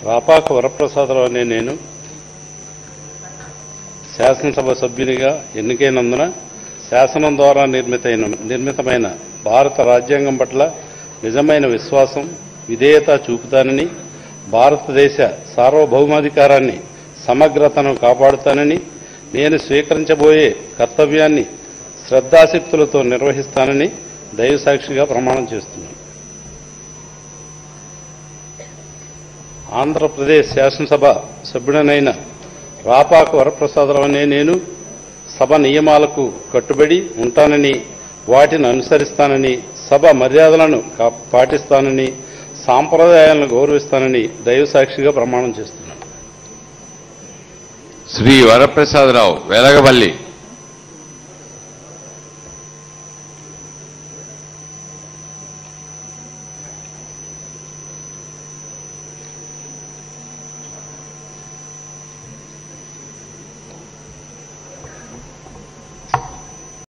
రాపాక వరప్రసాదరావు అనే నేను శాసనసభ సభ్యునిగా ఎన్నికైనందున శాసనం ద్వారా నిర్మితైన నిర్మితమైన భారత రాజ్యాంగం పట్ల నిజమైన విశ్వాసం విధేయత చూపుతానని భారతదేశ సార్వభౌమాధికారాన్ని సమగ్రతను కాపాడుతానని నేను స్వీకరించబోయే కర్తవ్యాన్ని శ్రద్ధాశక్తులతో నిర్వహిస్తానని దైవసాక్షిగా ప్రమాణం చేస్తున్నాను ఆంధ్రప్రదేశ్ శాసనసభ సభ్యుడనైన రాపాక వరప్రసాదరావు అనే నేను సభ నియమాలకు కట్టుబడి ఉంటానని వాటిని అనుసరిస్తానని సభ మర్యాదలను కా- పాటిస్తానని సాంప్రదాయాలను గౌరవిస్తానని దైవసాక్షిగా ప్రమాణం చేస్తున్నాను శ్రీ వరప్రసాదరావు వెలగవల్లి